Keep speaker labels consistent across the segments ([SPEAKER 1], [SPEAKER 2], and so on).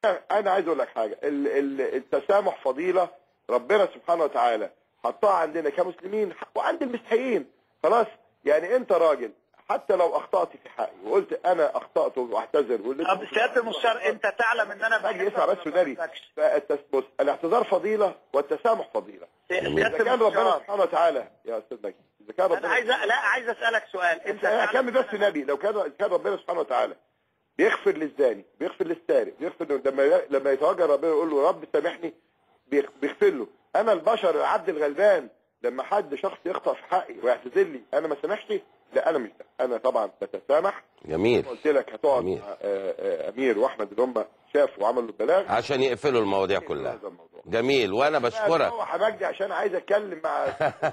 [SPEAKER 1] انا عايز اقول لك حاجه ال- ال- التسامح فضيله ربنا سبحانه وتعالى حطها عندنا كمسلمين وعند المسيحيين خلاص يعني انت راجل حتى لو اخطات في حقي وقلت انا اخطات واعتذر واللي
[SPEAKER 2] طب سياده المستشار انت تعلم ان انا
[SPEAKER 1] باجي اسمع
[SPEAKER 2] بحبك
[SPEAKER 1] بس
[SPEAKER 2] وما
[SPEAKER 1] ونبي
[SPEAKER 2] بحبكش.
[SPEAKER 1] فالتس- بص الاعتذار فضيله والتسامح فضيله
[SPEAKER 2] سياده
[SPEAKER 1] اذا كان ربنا
[SPEAKER 2] المستشار
[SPEAKER 1] سبحانه وتعالى يا استاذ مجدي اذا كان
[SPEAKER 2] انا
[SPEAKER 1] ربنا
[SPEAKER 2] عايز أ- لا عايز اسالك سؤال انت
[SPEAKER 1] انت
[SPEAKER 2] تعلم
[SPEAKER 1] كمل بس
[SPEAKER 2] إن أنا-
[SPEAKER 1] نبي لو كان كان ربنا سبحانه وتعالى بيغفر للزاني بيغفر للسارق بيغفر له- لما لما يتوجه ربنا يقول له رب سامحني بيغ- بيغفر له انا البشر العبد الغلبان لما حد شخص يخطأ في حقي ويعتذر لي انا ما سامحش لا انا مش ده انا طبعا بتسامح
[SPEAKER 3] جميل
[SPEAKER 1] قلت لك هتقعد
[SPEAKER 3] جميل.
[SPEAKER 1] مع آه، آه، امير واحمد اللي هم شافوا وعملوا البلاغ
[SPEAKER 3] عشان يقفلوا المواضيع كلها
[SPEAKER 1] هذا الموضوع
[SPEAKER 3] جميل وانا بشكرك
[SPEAKER 1] هو حماجدي عشان عايز اتكلم مع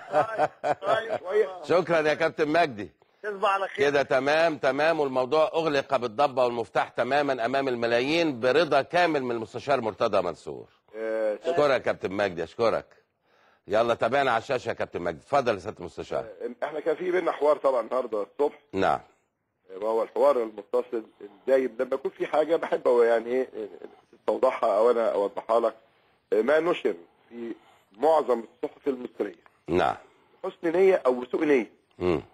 [SPEAKER 2] طيب
[SPEAKER 1] شويه
[SPEAKER 3] شكرا يا كابتن مجدي
[SPEAKER 2] تصبح على خير
[SPEAKER 3] كده تمام تمام والموضوع اغلق بالضبه والمفتاح تماما امام الملايين برضا كامل من المستشار مرتضى منصور
[SPEAKER 1] آه،
[SPEAKER 3] اشكرك يا كابتن مجدي اشكرك يلا تابعنا على الشاشه يا كابتن مجدي اتفضل يا سياده المستشار
[SPEAKER 1] احنا كان في بينا حوار طبعا النهارده الصبح
[SPEAKER 3] نعم
[SPEAKER 1] وهو الحوار المتصل الدايم لما يكون في حاجه بحب هو يعني ايه تستوضحها او انا اوضحها لك ما نشر في معظم الصحف المصريه
[SPEAKER 3] نعم
[SPEAKER 1] حسن نيه او سوء نيه
[SPEAKER 3] مم.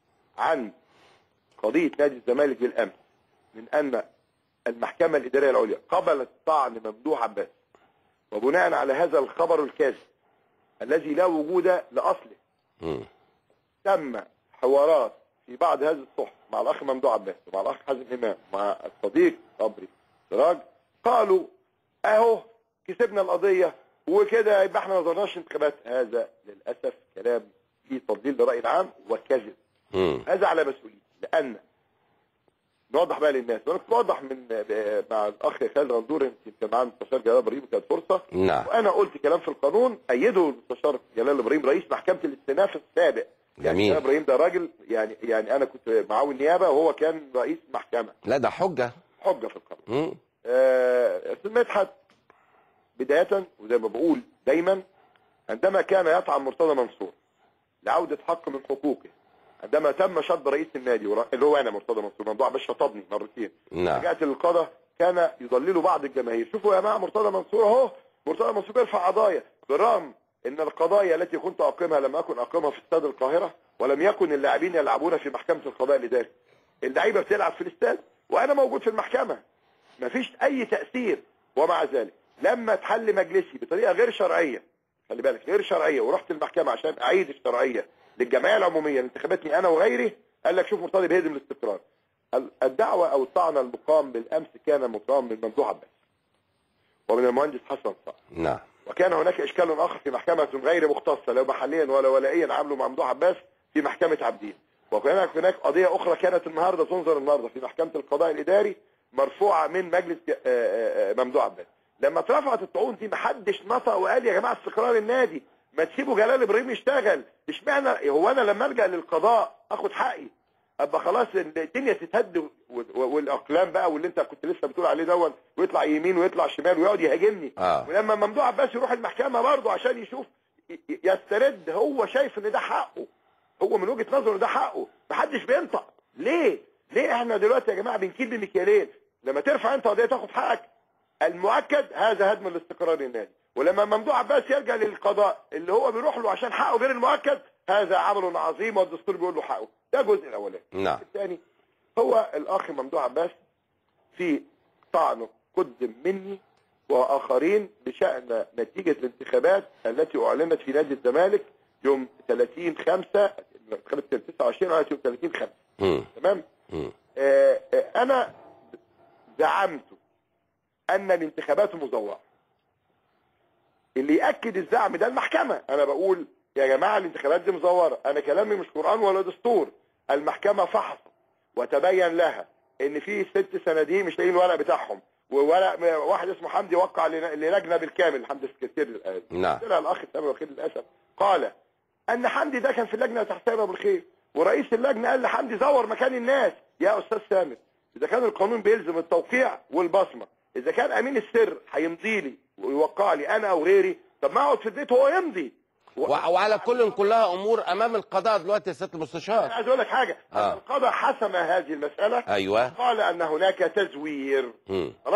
[SPEAKER 1] عن قضيه نادي الزمالك بالامس من ان المحكمه الاداريه العليا قبلت طعن ممدوح عباس وبناء على هذا الخبر الكاذب الذي لا وجود لاصله
[SPEAKER 3] مم.
[SPEAKER 1] تم حوارات في بعض هذه الصحف مع الاخ ممدوح عباس ومع الاخ حازم امام مع الصديق صبري سراج قالوا اهو كسبنا القضيه وكده يبقى احنا ما نظرناش انتخابات هذا للاسف كلام فيه تضليل للراي العام وكذب
[SPEAKER 3] مم.
[SPEAKER 1] هذا على مسؤوليتي لان نوضح بقى للناس وانا كنت بوضح من مع الاخ خالد غندور يمكن كان معانا المستشار جلال ابراهيم كانت فرصه
[SPEAKER 3] نعم
[SPEAKER 1] وانا قلت كلام في القانون ايده المستشار جلال ابراهيم رئيس محكمه الاستئناف السابق
[SPEAKER 3] جميل.
[SPEAKER 1] جلال ابراهيم ده راجل يعني يعني انا كنت معاون نيابه وهو كان رئيس محكمه
[SPEAKER 3] لا ده حجه
[SPEAKER 1] حجه في القانون
[SPEAKER 3] مم.
[SPEAKER 1] آه، استاذ مدحت بدايه وزي ما بقول دايما عندما كان يطعن مرتضى منصور لعوده حق من حقوقه عندما تم شطب رئيس النادي ورا- اللي هو انا مرتضى منصور ممدوح باش شطبني مرتين
[SPEAKER 3] نعم
[SPEAKER 1] رجعت للقضاء كان يضلل بعض الجماهير شوفوا يا جماعه مرتضى منصور اهو مرتضى منصور بيرفع قضايا بالرغم ان القضايا التي كنت اقيمها لم اكن اقيمها في استاد القاهره ولم يكن اللاعبين يلعبون في محكمه القضاء الاداري اللعيبه بتلعب في الاستاد وانا موجود في المحكمه مفيش اي تاثير ومع ذلك لما اتحل مجلسي بطريقه غير شرعيه خلي بالك غير شرعيه ورحت المحكمه عشان اعيد الشرعيه للجمعيه العموميه اللي انتخبتني انا وغيري قال لك شوف مرتضى بيهدم الاستقرار ال- الدعوه او الطعن المقام بالامس كان مقام من ممدوح عباس ومن المهندس حسن صقر
[SPEAKER 3] نعم
[SPEAKER 1] وكان هناك اشكال اخر في محكمه غير مختصه لا محليا ولا ولائيا عملوا مع ممدوح عباس في محكمه عابدين وكان هناك قضيه اخرى كانت النهارده تنظر النهارده في محكمه القضاء الاداري مرفوعه من مجلس ج- آه، آه، آه، ممدوح عباس لما اترفعت الطعون دي محدش نطق وقال يا جماعه استقرار النادي ما تسيبوا جلال ابراهيم يشتغل اشمعنى هو انا لما الجا للقضاء اخد حقي ابقى خلاص الدنيا تتهد و- و- والاقلام بقى واللي انت كنت لسه بتقول عليه دون ويطلع يمين ويطلع شمال ويقعد يهاجمني
[SPEAKER 3] آه.
[SPEAKER 1] ولما ممدوح عباس يروح المحكمه برضه عشان يشوف ي- ي- يسترد هو شايف ان ده حقه هو من وجهه نظره ده حقه محدش بينطق ليه ليه احنا دلوقتي يا جماعه بنكيل بمكيالين لما ترفع انت قضيه تاخد حقك المؤكد هذا هدم الاستقرار النادي ولما ممدوح عباس يرجع للقضاء اللي هو بيروح له عشان حقه غير المؤكد هذا عمل عظيم والدستور بيقول له حقه ده الجزء الاولاني
[SPEAKER 3] نعم
[SPEAKER 1] الثاني هو الاخ ممدوح عباس في طعنه قدم مني واخرين بشان نتيجه الانتخابات التي اعلنت في نادي الزمالك يوم 30 5 انتخابات 29 على يوم 30 5
[SPEAKER 3] مم.
[SPEAKER 1] تمام
[SPEAKER 3] مم.
[SPEAKER 1] آه، آه، انا زعمت ان الانتخابات مزوره اللي ياكد الزعم ده المحكمه انا بقول يا جماعه الانتخابات دي مزوره انا كلامي مش قران ولا دستور المحكمه فحصت وتبين لها ان في ست صناديق مش لاقيين الورق بتاعهم وورق واحد اسمه حمدي وقع لن- للجنه بالكامل حمدي السكرتير الان
[SPEAKER 3] نعم
[SPEAKER 1] طلع الاخ سامي وكيل للاسف قال ان حمدي ده كان في اللجنه تحت سامي ابو الخير ورئيس اللجنه قال لحمدي زور مكان الناس يا استاذ سامر اذا كان القانون بيلزم التوقيع والبصمه اذا كان امين السر هيمضي لي ويوقع لي انا او غيري طب ما اقعد في البيت هو يمضي و...
[SPEAKER 3] و- وعلى كل كلها امور امام القضاء دلوقتي يا سياده
[SPEAKER 1] انا
[SPEAKER 3] المستشار
[SPEAKER 1] عايز اقول لك حاجه
[SPEAKER 3] آه.
[SPEAKER 1] القضاء حسم هذه المساله
[SPEAKER 3] ايوه
[SPEAKER 1] قال ان هناك تزوير
[SPEAKER 3] مم.
[SPEAKER 1] خلاص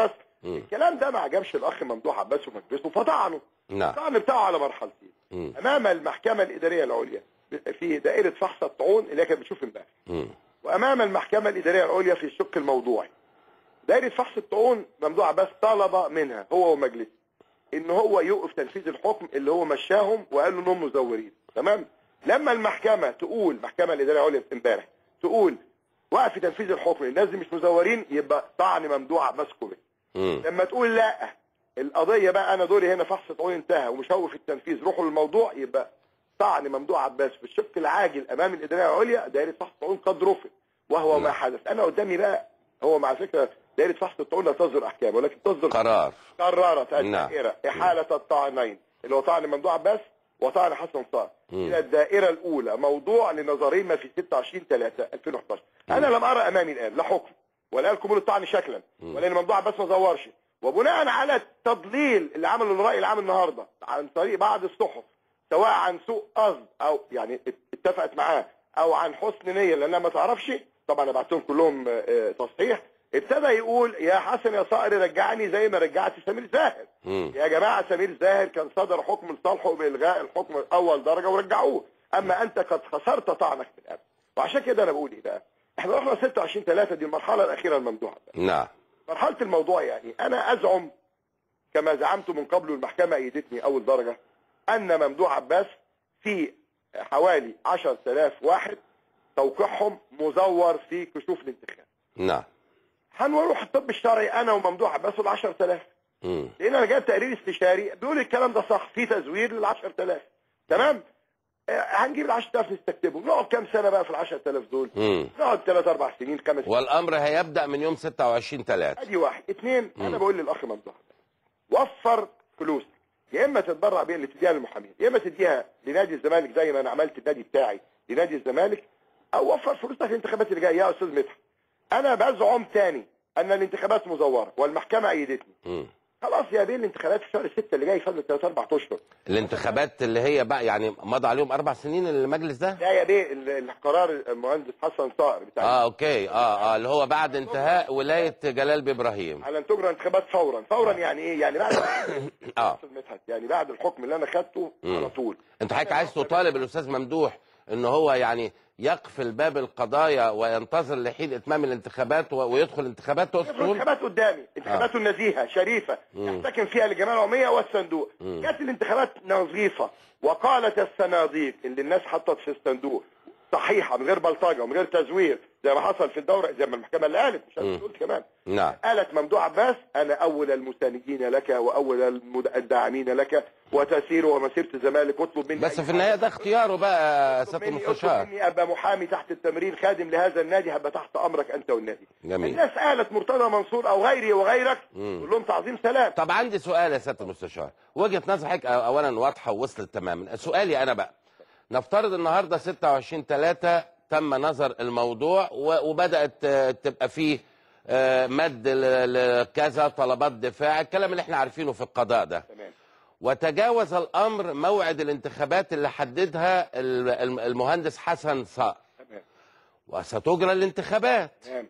[SPEAKER 3] مم.
[SPEAKER 1] الكلام ده ما عجبش الاخ ممدوح عباس ومجلسه فطعنه
[SPEAKER 3] نعم
[SPEAKER 1] الطعن بتاعه على مرحلتين
[SPEAKER 3] مم.
[SPEAKER 1] امام المحكمه الاداريه العليا في دائره فحص الطعون اللي هي كانت بتشوف امبارح
[SPEAKER 3] مم.
[SPEAKER 1] وامام المحكمه الاداريه العليا في الشق الموضوعي دائره فحص الطعون ممدوح عباس طلب منها هو ومجلسه ان هو يوقف تنفيذ الحكم اللي هو مشاهم وقال له انهم مزورين تمام لما المحكمه تقول المحكمه الاداريه العليا امبارح تقول وقف تنفيذ الحكم الناس دي مش مزورين يبقى طعن ممدوح عباس كوبي
[SPEAKER 3] مم.
[SPEAKER 1] لما تقول لا القضيه بقى انا دوري هنا فحص طعون انتهى ومش هوقف التنفيذ روحوا للموضوع يبقى طعن ممدوح عباس في الشق العاجل امام الاداريه العليا دائره فحص طعون قد رفض وهو ما حدث انا قدامي بقى هو مع فكره دائره فحص الطعون لا تصدر احكام ولكن تصدر
[SPEAKER 3] قرار
[SPEAKER 1] قررت
[SPEAKER 3] نعم.
[SPEAKER 1] الدائره احاله الطعنين اللي هو طعن ممدوح عباس وطعن حسن صار
[SPEAKER 3] مم.
[SPEAKER 1] الى الدائره الاولى موضوع لنظرهما في 26 3 2011 انا لم ارى امامي الان لا حكم ولا قال الطعن شكلا ولا ان ممدوح عباس ما زورش وبناء على التضليل اللي عمله الراي العام النهارده عن طريق بعض الصحف سواء عن سوء قصد او يعني اتفقت معاه او عن حسن نيه لانها ما تعرفش طبعا انا بعتهم كلهم آه، آه، تصحيح ابتدى يقول يا حسن يا صقر رجعني زي ما رجعت سمير زاهر
[SPEAKER 3] مم.
[SPEAKER 1] يا جماعه سمير زاهر كان صدر حكم لصالحه بالغاء الحكم اول درجه ورجعوه اما انت قد خسرت طعنك في الامن وعشان كده انا بقول ايه بقى احنا رحنا 26 3 دي المرحله الاخيره الممدوحه
[SPEAKER 3] نعم
[SPEAKER 1] مرحله الموضوع يعني انا ازعم كما زعمت من قبل والمحكمه ايدتني اول درجه ان ممدوح عباس في حوالي 10000 واحد توقيعهم مزور في كشوف الانتخاب
[SPEAKER 3] نعم
[SPEAKER 1] هنروح الطب الشرعي انا وممدوح عباس ال 10000
[SPEAKER 3] مم.
[SPEAKER 1] لان انا جايب تقرير استشاري بيقول الكلام ده صح في تزوير لل 10000 تمام آه، هنجيب ال 10000 نستكتبهم نقعد كام سنه بقى في ال 10000 دول
[SPEAKER 3] مم.
[SPEAKER 1] نقعد 3 4 سنين خمس
[SPEAKER 3] والامر هيبدا من يوم 26 3
[SPEAKER 1] ادي واحد اثنين
[SPEAKER 3] مم.
[SPEAKER 1] انا بقول للاخ ممدوح وفر فلوسك يا اما تتبرع بيها اللي تديها للمحامين يا اما تديها لنادي الزمالك زي ما انا عملت النادي بتاعي لنادي الزمالك او وفر فلوسك الانتخابات اللي جايه يا استاذ مدحت انا بزعم تاني ان الانتخابات مزوره والمحكمه ايدتني
[SPEAKER 3] مم.
[SPEAKER 1] خلاص يا بيه الانتخابات في شهر 6 اللي جاي فاضل 3 4 اشهر
[SPEAKER 3] الانتخابات اللي هي بقى يعني مضى عليهم اربع سنين المجلس ده
[SPEAKER 1] لا يا بيه ال- القرار المهندس حسن صقر بتاع
[SPEAKER 3] اه اوكي اه اه اللي هو بعد انتهاء ولايه جلال بابراهيم
[SPEAKER 1] على ان تجرى انتخابات فورا فورا يعني ايه يعني بعد
[SPEAKER 3] اه
[SPEAKER 1] استاذ مدحت يعني بعد الحكم اللي انا خدته
[SPEAKER 3] مم.
[SPEAKER 1] على طول
[SPEAKER 3] انت حضرتك عايز تطالب الاستاذ ممدوح ان هو يعني يقفل باب القضايا وينتظر لحين اتمام الانتخابات و- ويدخل انتخابات تقصد تقول
[SPEAKER 1] الانتخابات قدامي انتخابات نزيهه شريفه
[SPEAKER 3] مم.
[SPEAKER 1] يحتكم فيها الجمعيه العموميه والصندوق
[SPEAKER 3] مم.
[SPEAKER 1] كانت الانتخابات نظيفه وقالت الصناديق اللي الناس حطت في الصندوق صحيحه من غير بلطجه ومن غير تزوير زي ما حصل في الدوره زي ما المحكمه اللي قالت مش
[SPEAKER 3] مم.
[SPEAKER 1] انا قلت كمان
[SPEAKER 3] نعم
[SPEAKER 1] قالت ممدوح عباس انا اول المساندين لك واول المد- الداعمين لك وتسير ومسيره الزمالك واطلب مني
[SPEAKER 3] بس
[SPEAKER 1] أي
[SPEAKER 3] في النهايه ده اختياره بقى
[SPEAKER 1] اطلب
[SPEAKER 3] سياده
[SPEAKER 1] مني اطلب
[SPEAKER 3] المستشار
[SPEAKER 1] مني ابقى محامي تحت التمرين خادم لهذا النادي هبقى تحت امرك انت والنادي
[SPEAKER 3] جميل.
[SPEAKER 1] الناس قالت مرتضى منصور او غيري وغيرك
[SPEAKER 3] مم.
[SPEAKER 1] قول لهم تعظيم سلام
[SPEAKER 3] طب عندي سؤال يا سياده المستشار وجهه نظر حضرتك اولا واضحه ووصلت تماما سؤالي انا بقى نفترض النهارده 26 3 تم نظر الموضوع و- وبدات آه، تبقى فيه آه، مد ل- لكذا طلبات دفاع الكلام اللي احنا عارفينه في القضاء ده
[SPEAKER 1] تمام
[SPEAKER 3] وتجاوز الامر موعد الانتخابات اللي حددها ال- الم- المهندس حسن صقر
[SPEAKER 1] تمام
[SPEAKER 3] وستجرى الانتخابات
[SPEAKER 1] تمام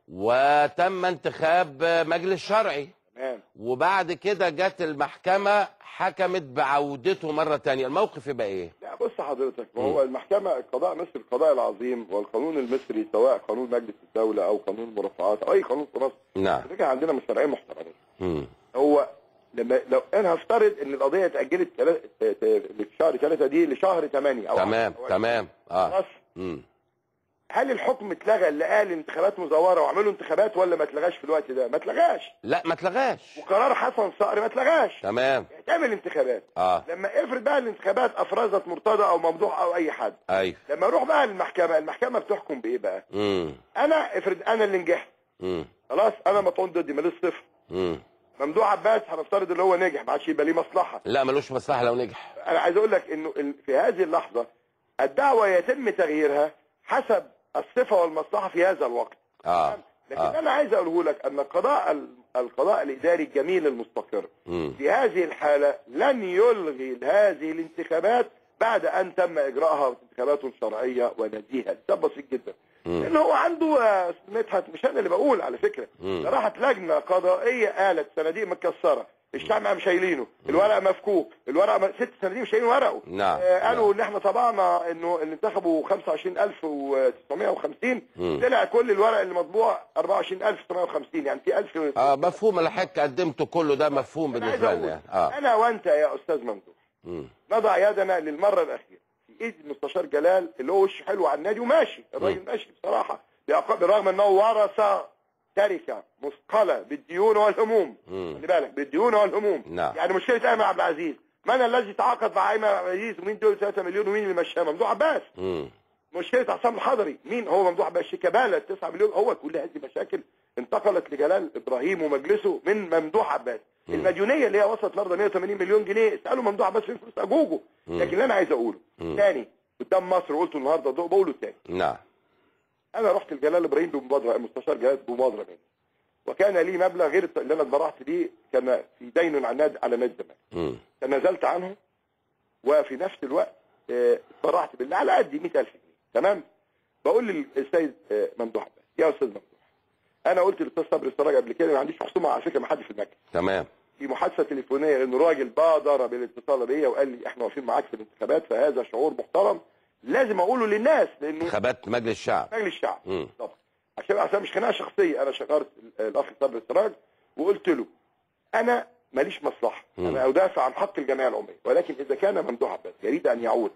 [SPEAKER 3] وتم انتخاب مجلس شرعي
[SPEAKER 1] تمام
[SPEAKER 3] وبعد كده جت المحكمة حكمت بعودته مرة تانية الموقف يبقى ايه
[SPEAKER 1] لا بص حضرتك ما هو المحكمه القضاء مصر القضاء العظيم والقانون المصري سواء قانون مجلس الدوله او قانون المرافعات او اي قانون في مصر
[SPEAKER 3] نعم
[SPEAKER 1] على فكره عندنا مشرعين محترمين
[SPEAKER 3] مم.
[SPEAKER 1] هو لما لو انا هفترض ان القضيه اتاجلت تلا- ت- ت- لشهر 3 دي لشهر 8 او
[SPEAKER 3] تمام
[SPEAKER 1] أو-
[SPEAKER 3] تمام اه
[SPEAKER 1] خلاص
[SPEAKER 3] مم.
[SPEAKER 1] هل الحكم اتلغى اللي قال انتخابات مزوره وعملوا انتخابات ولا ما اتلغاش في الوقت ده؟ ما اتلغاش
[SPEAKER 3] لا ما اتلغاش
[SPEAKER 1] وقرار حسن صقر ما اتلغاش
[SPEAKER 3] تمام
[SPEAKER 1] تعمل انتخابات
[SPEAKER 3] اه
[SPEAKER 1] لما افرض بقى الانتخابات افرزت مرتضى او ممدوح او اي حد
[SPEAKER 3] ايوه
[SPEAKER 1] لما اروح بقى للمحكمه المحكمه بتحكم بايه بقى
[SPEAKER 3] مم.
[SPEAKER 1] انا افرض انا اللي نجحت
[SPEAKER 3] مم.
[SPEAKER 1] خلاص انا مطعون ضدي ماليش صفر
[SPEAKER 3] مم.
[SPEAKER 1] ممدوح عباس هنفترض اللي هو نجح ما عادش يبقى ليه مصلحه
[SPEAKER 3] لا ملوش مصلحة لو نجح
[SPEAKER 1] انا عايز اقول لك انه ال- في هذه اللحظه الدعوه يتم تغييرها حسب الصفه والمصلحه في هذا الوقت
[SPEAKER 3] اه
[SPEAKER 1] لكن
[SPEAKER 3] اه
[SPEAKER 1] انا عايز اقوله لك ان القضاء ال- القضاء الاداري الجميل المستقر
[SPEAKER 3] مم.
[SPEAKER 1] في هذه الحاله لن يلغي هذه الانتخابات بعد ان تم اجراءها انتخابات شرعيه ونزيهه ده بسيط جدا لان هو عنده آه، مدحت مش انا اللي بقول على فكره
[SPEAKER 3] مم.
[SPEAKER 1] ده راحت لجنه قضائيه قالت صناديق متكسره الشمع مش شايلينه الورق مفكوك الورق م... ست صناديق مش شايلين ورقه
[SPEAKER 3] نعم.
[SPEAKER 1] آه قالوا
[SPEAKER 3] نعم.
[SPEAKER 1] ان احنا طبعنا انه اللي انتخبوا 25950
[SPEAKER 3] مم.
[SPEAKER 1] طلع كل الورق اللي مطبوع 24950 يعني في 1000
[SPEAKER 3] اه مفهوم اللي حضرتك قدمته كله ده مفهوم
[SPEAKER 1] أنا عايز
[SPEAKER 3] بالنسبه
[SPEAKER 1] أقول،
[SPEAKER 3] لنا يعني. اه
[SPEAKER 1] انا وانت يا استاذ ممدوح
[SPEAKER 3] مم.
[SPEAKER 1] نضع يدنا للمره الاخيره في ايد المستشار جلال اللي هو وشه حلو على النادي وماشي الراجل ماشي بصراحه بأق- بالرغم انه ورث تركه مثقله بالديون والهموم
[SPEAKER 3] مم.
[SPEAKER 1] خلي بالك بالديون والهموم
[SPEAKER 3] نعم.
[SPEAKER 1] يعني مشكله ايمن عبد العزيز من الذي تعاقد مع ايمن عبد العزيز ومين دول 3 مليون ومين اللي مشاه ممدوح عباس
[SPEAKER 3] مم.
[SPEAKER 1] مشكله عصام الحضري مين هو ممدوح عباس شيكابالا 9 مليون هو كل هذه المشاكل انتقلت لجلال ابراهيم ومجلسه من ممدوح عباس المديونيه اللي هي وصلت النهارده 180 مليون جنيه اسالوا ممدوح عباس فين فلوس اجوجه لكن اللي انا عايز اقوله تاني قدام مصر قلته النهارده ده بقوله تاني
[SPEAKER 3] نعم
[SPEAKER 1] انا رحت لجلال ابراهيم بمبادره المستشار جلال بمبادره مني وكان لي مبلغ غير اللي انا اتبرعت بيه كان في دين على نادي على نادي الزمالك
[SPEAKER 3] مم.
[SPEAKER 1] تنازلت عنه وفي نفس الوقت آه، اتبرعت بالله على قد 100000 جنيه تمام بقول للسيد آه، ممدوح عباس يا استاذ ممدوح انا قلت للاستاذ صبري السراج قبل كده ما عنديش خصومه على فكره مع حد في المجلس
[SPEAKER 3] تمام
[SPEAKER 1] في محادثه تليفونيه ان راجل بادر بالاتصال بيا وقال لي احنا واقفين معاك في الانتخابات فهذا شعور محترم لازم اقوله للناس لانه
[SPEAKER 3] انتخابات مجلس الشعب
[SPEAKER 1] مجلس الشعب
[SPEAKER 3] مم.
[SPEAKER 1] طبعا عشان عشان مش خناقه شخصيه انا شكرت ال- الاخ صبري السراج وقلت له انا ماليش مصلحه
[SPEAKER 3] مم.
[SPEAKER 1] انا ادافع عن حق الجمعيه العموميه ولكن اذا كان ممدوح عباس يريد ان يعود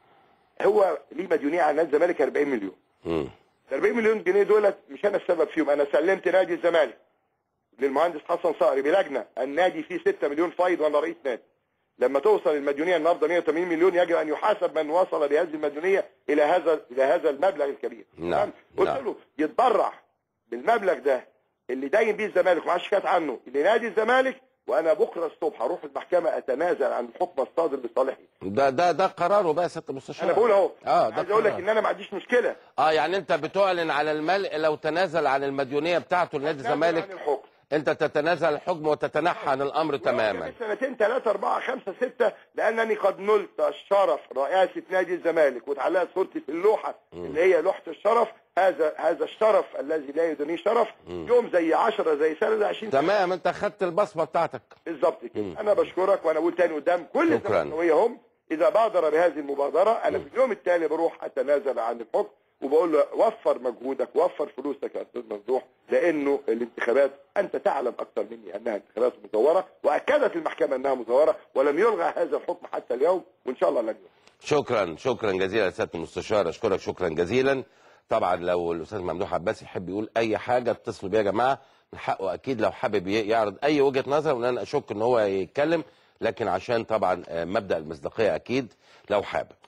[SPEAKER 1] هو ليه مديونيه على نادي الزمالك 40 مليون
[SPEAKER 3] مم.
[SPEAKER 1] ال 40 مليون جنيه دولت مش انا السبب فيهم انا سلمت نادي الزمالك للمهندس حسن صقري بلجنه النادي فيه 6 مليون فايض وانا رئيس نادي لما توصل المديونيه النهارده 180 مليون يجب ان يحاسب من وصل بهذه المديونيه الى هذا الى هذا المبلغ الكبير
[SPEAKER 3] نعم،
[SPEAKER 1] تمام؟ قلت
[SPEAKER 3] نعم.
[SPEAKER 1] له يتبرع بالمبلغ ده اللي داين بيه الزمالك ومعاه شيكات عنه لنادي الزمالك وانا بكره الصبح هروح المحكمه اتنازل عن الحكم الصادر لصالحي
[SPEAKER 3] ده ده ده قراره بقى يا سياده المستشار
[SPEAKER 1] انا بقول اهو
[SPEAKER 3] اه ده
[SPEAKER 1] عايز اقول لك
[SPEAKER 3] قرار.
[SPEAKER 1] ان انا ما عنديش مشكله
[SPEAKER 3] اه يعني انت بتعلن على الملء لو تنازل عن المديونيه بتاعته لنادي
[SPEAKER 1] أتنازل
[SPEAKER 3] الزمالك
[SPEAKER 1] عن الحكم
[SPEAKER 3] انت تتنازل عن الحكم وتتنحى عن الامر تماما
[SPEAKER 1] سنتين ثلاثة أربعة خمسة ستة لأنني قد نلت الشرف رئاسة نادي الزمالك وتعلقت صورتي في اللوحة اللي هي لوحة الشرف هذا هذا الشرف الذي لا يدنيه شرف يوم زي 10 زي سنة زي 20
[SPEAKER 3] تمام انت خدت البصمه بتاعتك
[SPEAKER 1] بالظبط كده أنا بشكرك وأنا أقول تاني قدام كل
[SPEAKER 3] شكراً.
[SPEAKER 1] الزملكاوية هم إذا بادر بهذه المبادرة أنا في اليوم التالي بروح أتنازل عن الحكم وبقول له وفر مجهودك وفر فلوسك يا استاذ ممدوح لانه الانتخابات انت تعلم اكثر مني انها انتخابات مزوره واكدت المحكمه انها مزوره ولم يلغى هذا الحكم حتى اليوم وان شاء الله لن يلغى
[SPEAKER 3] شكرا شكرا جزيلا يا سياده المستشار اشكرك شكرا جزيلا طبعا لو الاستاذ ممدوح عباس يحب يقول اي حاجه اتصلوا بيا يا جماعه من حقه اكيد لو حابب ي- يعرض اي وجهه نظر وان انا اشك ان هو يتكلم لكن عشان طبعا آه، مبدا المصداقيه اكيد لو حابب